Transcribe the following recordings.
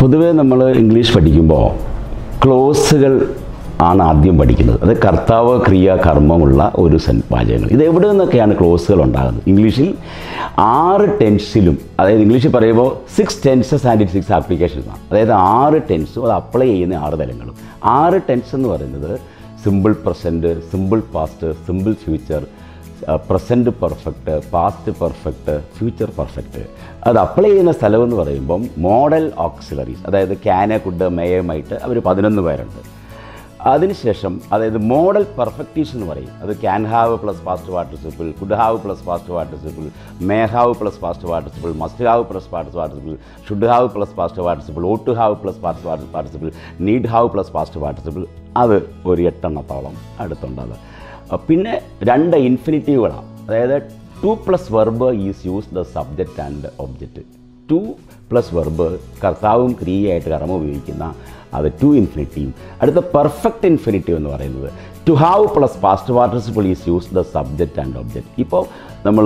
പൊതുവേ നമ്മൾ ഇംഗ്ലീഷ് പഠിക്കുമ്പോൾ ക്ലോസുകൾ ആണ് ആദ്യം പഠിക്കുന്നത് അത് കർത്താവ് ക്രിയ കർമ്മമുള്ള ഒരു സെൻ വാചകങ്ങൾ ഇത് എവിടെ നിന്നൊക്കെയാണ് ക്ലോസുകൾ ഉണ്ടാകുന്നത് ഇംഗ്ലീഷിൽ ആറ് ടെൻസിലും അതായത് ഇംഗ്ലീഷിൽ പറയുമ്പോൾ six tenses and it six applications ആണ് അതായത് ആറ് ടെൻസും അത് അപ്ലൈ ചെയ്യുന്ന ആറ് തലങ്ങളും ആറ് ടെൻസ് എന്ന് പറയുന്നത് simple present simple past simple future present perfect past perfect future perfect അത് അപ്ലൈ ചെയ്യുന്ന സ്ഥലം എന്ന് പറയുമ്പം മോഡൽ ഓക്സിലറീസ് അതായത് ക്യാന കുഡ് മേയമായിട്ട് അവർ പതിനൊന്ന് പേരുണ്ട് അതിനുശേഷം അതായത് മോഡൽ പെർഫെക്റ്റീസ് എന്ന് പറയും അത് can have plus past participle could have plus past participle may have plus past participle must have plus past participle should have plus past participle ought to have plus past participle need have plus past participle അത് ഒരു എട്ടെണ്ണത്തോളം അടുത്തുണ്ട് അത് പിന്നെ രണ്ട് ഇൻഫിനിറ്റീവുകളാണ് അതായത് to plus verb is use the subject and object to plus verb കർത്താവും ക്രിയയായിട്ട് കർമ്മം ഉപയോഗിക്കുന്ന അത് ടു ഇൻഫിനിറ്റീവ് അടുത്ത പെർഫെക്റ്റ് ഇൻഫിനിറ്റീവ് എന്ന് പറയുന്നത് to have plus past participle is use the subject and object ഇപ്പോൾ നമ്മൾ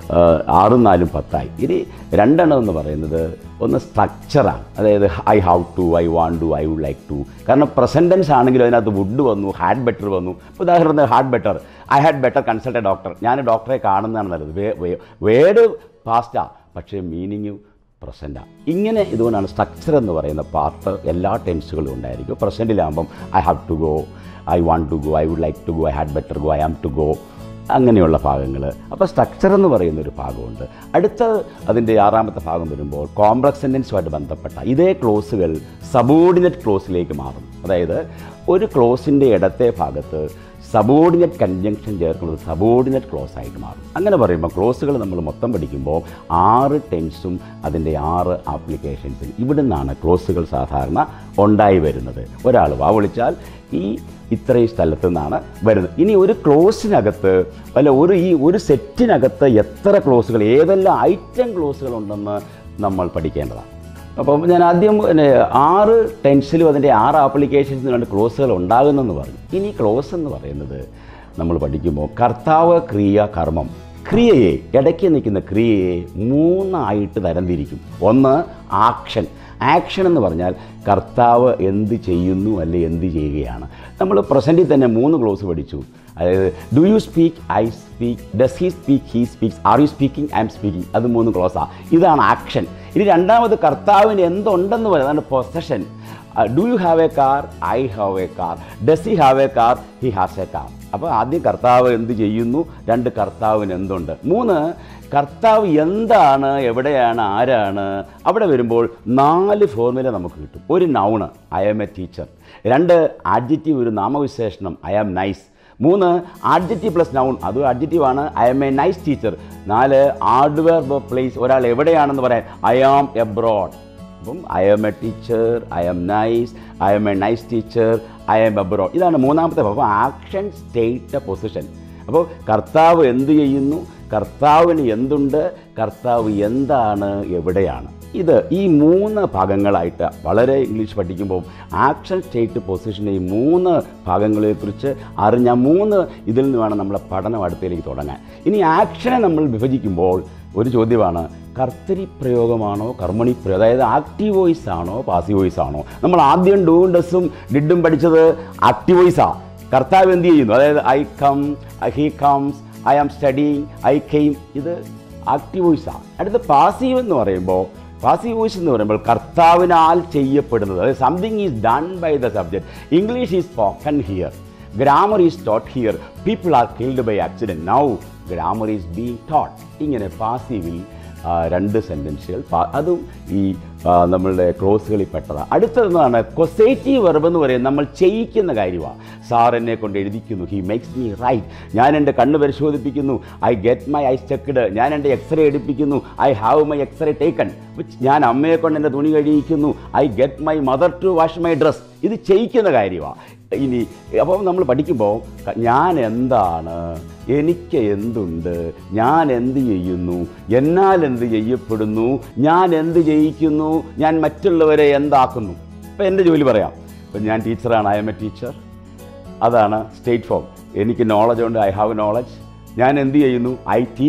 ആറും നാലും പത്തായി ഇനി രണ്ടെണ്ണം എന്ന് പറയുന്നത് ഒന്ന് സ്ട്രക്ചറാണ് അതായത് I have to I want to I would like to കാരണം പ്രസൻറ്റൻസ് ആണെങ്കിലും അതിനകത്ത് വുഡ് വന്നു ഹാഡ് ബെറ്റർ വന്നു ഉദാഹരണത്തിന് had better I had better consult a doctor ഞാൻ ഡോക്ടറെ കാണുന്നതാണ് നല്ലത് വേ വേ വേർഡ് പാസ്റ്റാ പക്ഷേ മീനിങ് പ്രസൻറ്റാണ് ഇങ്ങനെ ഇതുകൊണ്ടാണ് സ്ട്രക്ചർ എന്ന് പറയുന്ന പാർട്ട് എല്ലാ ടെൻസുകളും ഉണ്ടായിരിക്കും പ്രസൻറ്റിലാകുമ്പം I have to go I want to go I would like to go I had better go I am to go അങ്ങനെയുള്ള ഭാഗങ്ങൾ അപ്പോൾ സ്ട്രക്ചർ എന്ന് പറയുന്ന ഒരു ഭാഗമുണ്ട് അടുത്ത അതിൻ്റെ ആറാമത്തെ ഭാഗം വരുമ്പോൾ കോംപ്ലക്സ് സെൻറ്റൻസുമായിട്ട് ബന്ധപ്പെട്ട ഇതേ ക്ലോസുകൾ സബോർഡിനറ്റ് ക്ലോസിലേക്ക് മാറും അതായത് ഒരു ക്ലോസിൻ്റെ ഇടത്തെ ഭാഗത്ത് സബോർഡിനറ്റ് കൺജങ്ഷൻ ചേർക്കുന്നത് സബോർഡിനറ്റ് ക്ലോസ് ആയിട്ട് മാറും അങ്ങനെ പറയുമ്പോൾ ക്ലോസുകൾ നമ്മൾ മൊത്തം പഠിക്കുമ്പോൾ ആറ് ടെൻസും അതിൻ്റെ ആറ് ആപ്ലിക്കേഷൻസും ഇവിടെ നിന്നാണ് ക്ലോസുകൾ സാധാരണ ഉണ്ടായി വരുന്നത് ഒരാൾ വാ വിളിച്ചാൽ ഈ ഇത്രയും സ്ഥലത്തു നിന്നാണ് വരുന്നത് ഇനി ഒരു ക്ലോസിനകത്ത് അല്ല ഒരു ഈ ഒരു സെറ്റിനകത്ത് എത്ര ക്ലോസുകൾ ഏതെല്ലാം ഐറ്റം ക്ലോസുകൾ ഉണ്ടെന്ന് നമ്മൾ പഠിക്കേണ്ടതാണ് അപ്പം ഞാൻ ആദ്യം പിന്നെ ആറ് ടെൻസിലും അതിൻ്റെ ആറ് ആപ്ലിക്കേഷൻസിന് രണ്ട് ക്ലോസുകൾ ഉണ്ടാകുന്നെന്ന് പറഞ്ഞു ഇനി ക്ലോസ് എന്ന് പറയുന്നത് നമ്മൾ പഠിക്കുമ്പോൾ കർത്താവ് ക്രിയ കർമ്മം ക്രിയയെ ഇടയ്ക്ക് നിൽക്കുന്ന ക്രിയയെ മൂന്നായിട്ട് തരംതിരിക്കും ഒന്ന് ആക്ഷൻ ആക്ഷൻ എന്ന് പറഞ്ഞാൽ കർത്താവ് എന്ത് ചെയ്യുന്നു അല്ലെ എന്ത് ചെയ്യുകയാണ് നമ്മൾ പ്രസൻറ്റിൽ തന്നെ മൂന്ന് ക്ലോസ് പഠിച്ചു അതായത് do you speak I speak does he speak he speaks are you speaking I am speaking അത് മൂന്ന് ക്ലോസാണ് ഇതാണ് ആക്ഷൻ ഇനി രണ്ടാമത് കർത്താവിന് എന്തുണ്ടെന്ന് പറയുന്നത് അതാണ് possession do you have a car I have a car does he have a car he has a car അപ്പോൾ ആദ്യം കർത്താവ് എന്ത് ചെയ്യുന്നു രണ്ട് കർത്താവിന് എന്തുണ്ട് മൂന്ന് കർത്താവ് എന്താണ് എവിടെയാണ് ആരാണ് അവിടെ വരുമ്പോൾ നാല് ഫോർമുല നമുക്ക് കിട്ടും ഒരു noun I am a teacher രണ്ട് ആഡ്ജറ്റീവ് ഒരു നാമവിശേഷണം ഐ ആം നൈസ് മൂന്ന് ആഡ്ജറ്റീവ് പ്ലസ് നൗൺ അതും ആഡ്ജറ്റീവ് ആണ് I am a nice teacher നാല് ഹാർഡ്വെയർ പ്ലേസ് ഒരാൾ എവിടെയാണെന്ന് പറയാൻ ഐ ആം എബ്രോഡ് അപ്പം I am a teacher I am nice I am a nice teacher I am abroad ഇതാണ് മൂന്നാമത്തെ അപ്പോൾ ആക്ഷൻ സ്റ്റേറ്റ് പൊസിഷൻ അപ്പോൾ കർത്താവ് എന്ത് ചെയ്യുന്നു കർത്താവിന് എന്തുണ്ട് കർത്താവ് എന്താണ് എവിടെയാണ് ഇത് ഈ മൂന്ന് ഭാഗങ്ങളായിട്ട് വളരെ ഇംഗ്ലീഷ് പഠിക്കുമ്പോൾ ആക്ഷൻ സ്റ്റേറ്റ് പൊസിഷൻ ഈ മൂന്ന് ഭാഗങ്ങളെക്കുറിച്ച് അറിഞ്ഞ മൂന്ന് ഇതിൽ നിന്ന് വേണം നമ്മളെ പഠനം അടുത്തേക്ക് തുടങ്ങാൻ ഇനി ആക്ഷനെ നമ്മൾ വിഭജിക്കുമ്പോൾ ഒരു ചോദ്യമാണ് കർത്തരി പ്രയോഗമാണോ കർമ്മണി പ്രയോഗം അതായത് ആക്റ്റീവ് വോയിസ് ആണോ പാസീവ് വോയിസ് ആണോ നമ്മൾ ആദ്യം ഡൂവും ഡസും ഡിഡും പഠിച്ചത് ആക്റ്റീവ് വോയിസാണ് കർത്താവ് എന്ത് ചെയ്യുന്നു അതായത് I come he comes I am studying I came ഇത് ആക്റ്റീവ് വോയിസാണ് അടുത്ത പാസീവ് എന്ന് പറയുമ്പോൾ പാസീവ് വോയിസ് എന്ന് പറയുമ്പോൾ കർത്താവിനാൽ ചെയ്യപ്പെടുന്നത് അതായത് something is done by the subject English is spoken here grammar is taught here people are killed by accident now grammar is being taught ഇങ്ങനെ പാസീവിൽ രണ്ട് സെൻറ്റൻസുകൾ അതും ഈ നമ്മളുടെ ക്ലോസുകളിൽ പെട്ടതാണ് അടുത്തതെന്നാണ് കൊസേറ്റീവ് വെർബ് എന്ന് പറയുന്നത് നമ്മൾ ചെയ്യിക്കുന്ന കാര്യമാണ് സാർ എന്നെ കൊണ്ട് എഴുതിക്കുന്നു ഹി മേക്സ് മീ റൈറ്റ് ഞാൻ എൻ്റെ കണ്ണ് പരിശോധിപ്പിക്കുന്നു I get my eye checked ഞാൻ എൻ്റെ എക്സ്റേ എടുപ്പിക്കുന്നു I have my x-ray taken ഞാൻ അമ്മയെ കൊണ്ട് എൻ്റെ തുണി കഴിയിക്കുന്നു I get my mother to wash my dress ഇത് ചെയ്യിക്കുന്ന കാര്യമാണ് ഇനി അപ്പോൾ നമ്മൾ പഠിക്കുമ്പോൾ ഞാൻ എന്താണ് എനിക്ക് എന്തുണ്ട് ഞാൻ എന്ത് ചെയ്യുന്നു എന്നാൽ എന്ത് ചെയ്യപ്പെടുന്നു ഞാൻ എന്ത് ചെയ്യിക്കുന്നു ഞാൻ മറ്റുള്ളവരെ എന്താക്കുന്നു ഇപ്പം എൻ്റെ ജോലി പറയാം ഇപ്പം ഞാൻ ടീച്ചറാണ് ഐ എം എ ടീച്ചർ അതാണ് സ്റ്റേറ്റ് ഫോം എനിക്ക് നോളജ് ഉണ്ട് ഐ ഹാവ് നോളജ് ഞാൻ എന്ത് ചെയ്യുന്നു ഐ ടീച്ച്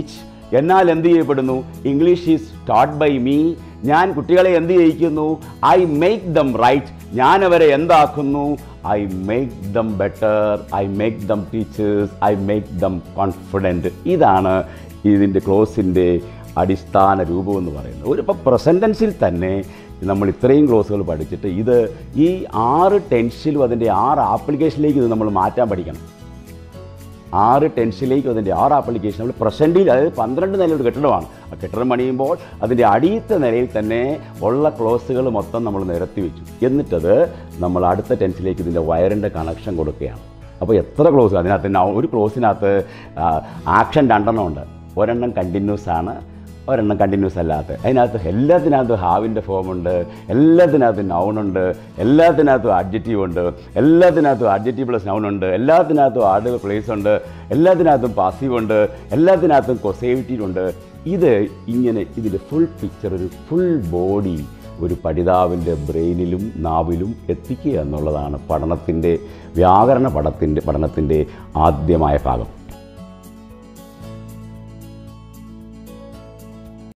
എന്നാൽ എന്ത് ചെയ്യപ്പെടുന്നു English is taught by me ഞാൻ കുട്ടികളെ എന്ത് ചെയ്യിക്കുന്നു ഐ മേക്ക് ദം റൈറ്റ് ഞാൻ അവരെ എന്താക്കുന്നു I make them better I make them teachers I make them confident ഇതാണ് ഇതിൻ്റെ ക്ലോസിൻ്റെ അടിസ്ഥാന രൂപം എന്ന് പറയുന്നത് ഒരു ഇപ്പോൾ പ്രസൻറ്റൻസിൽ തന്നെ നമ്മൾ ഇത്രയും ക്ലോസുകൾ പഠിച്ചിട്ട് ഇത് ഈ ആറ് ടെൻസിലും അതിൻ്റെ ആറ് ആപ്ലിക്കേഷനിലേക്ക് ഇത് നമ്മൾ മാറ്റാൻ പഠിക്കണം ആറ് ടെൻസിലേക്ക് അതിൻ്റെ ആറ് ആപ്ലിക്കേഷൻ നമ്മൾ പ്രസൻറ്റിൽ അതായത് പന്ത്രണ്ട് നിലയുടെ കെട്ടിടമാണ് ആ കെട്ടിടം പണിയുമ്പോൾ അതിൻ്റെ അടിയത്തെ നിലയിൽ തന്നെ ഉള്ള ക്ലോസുകൾ മൊത്തം നമ്മൾ നിരത്തി വെച്ചു എന്നിട്ടത് നമ്മൾ അടുത്ത ടെൻസിലേക്ക് ഇതിൻ്റെ വയറിൻ്റെ കണക്ഷൻ കൊടുക്കുകയാണ് അപ്പോൾ എത്ര ക്ലോസ് അതിനകത്ത് നൗ ഒരു ക്ലോസിനകത്ത് ആക്ഷൻ രണ്ടെണ്ണം ഉണ്ട് ഒരെണ്ണം കണ്ടിന്യൂസ് ആണ് ഒരെണ്ണം കണ്ടിന്യൂസ് അല്ലാത്ത അതിനകത്ത് എല്ലാത്തിനകത്തും ഹാവിൻ്റെ ഫോമുണ്ട് എല്ലാത്തിനകത്തും നൗണുണ്ട് എല്ലാത്തിനകത്തും അഡ്ജറ്റീവ് ഉണ്ട് എല്ലാത്തിനകത്തും അഡ്ജറ്റീവ് പ്ലസ് നൗൺ ഉണ്ട് എല്ലാത്തിനകത്തും ആഡ് പ്ലേസ് ഉണ്ട് എല്ലാത്തിനകത്തും പാസീവ് ഉണ്ട് എല്ലാത്തിനകത്തും കൊസേവിറ്റീവ് ഉണ്ട് ഇത് ഇങ്ങനെ ഇതിൻ്റെ ഫുൾ പിക്ചർ ഒരു ഫുൾ ബോഡി ഒരു പഠിതാവിൻ്റെ ബ്രെയിനിലും നാവിലും എത്തിക്കുക എന്നുള്ളതാണ് പഠനത്തിൻ്റെ വ്യാകരണ പഠത്തിൻ്റെ പഠനത്തിൻ്റെ ആദ്യമായ ഭാഗം